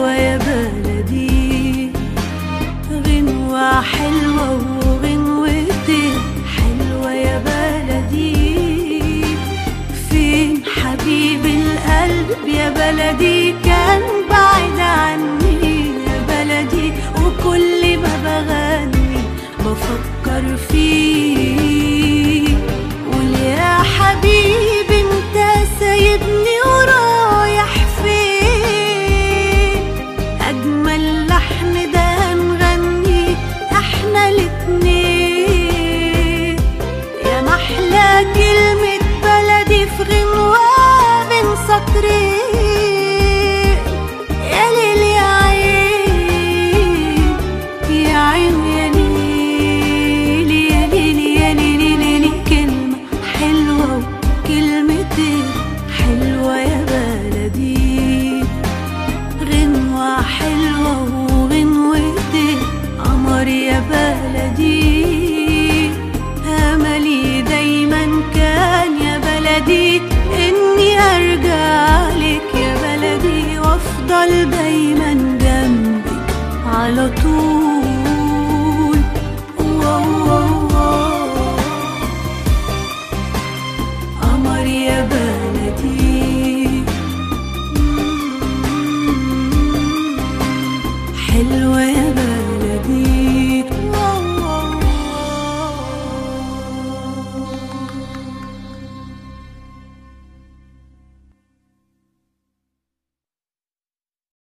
حلوة يا بلدي غنوة حلوة وغنوتي حلوة يا بلدي فين حبيب القلب يا بلدي كان بعيد عني يا بلدي وكل ما بغني بفكر فيه قول يا حبيبي انت سايبني ورايح فين اجمل لحن ده هنغني احنا الاتنين يا محلى كلمة بلدي في غنوة من سطرين يا ليل يا عين يا عين يا ليل يا ليل يا ليل يا ليل كلمة حلوة وكلمتين حلوة يا بلدي غنوة حلوة وغنوتين قمر يا بلدي أملي دايما كان يا بلدي إني أرجع لك يا بلدي وأفضل